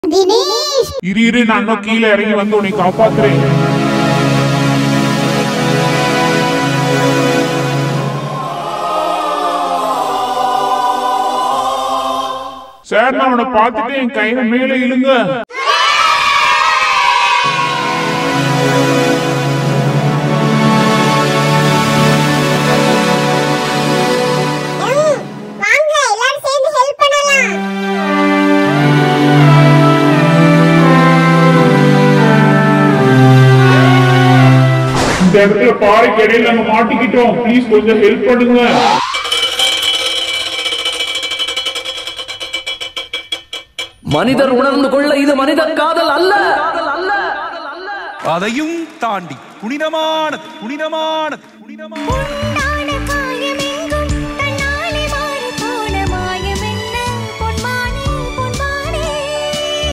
தினேஷ் இரு இரு நான் இன்னும் கீழே இறங்கி வந்து உன்னை காப்பாத்துறேன் சார் நான் அவனை பார்த்துட்டு என் கையில மேலே இழுங்க ம், வாங்க எல்லாரும் சேர்ந்து ஹெல்ப் பண்ணலாம் இந்த இடத்துல பாறைக்கு இடையில நாங்க மாட்டிக்கிட்டோம் ப்ளீஸ் கொஞ்சம் ஹெல்ப் பண்ணுங்க மனிதர் உணர்ந்து கொள்ள இது மனித காதல் அல்ல அதையும் தாண்டி புனிதமான புனிதமான புனிதமான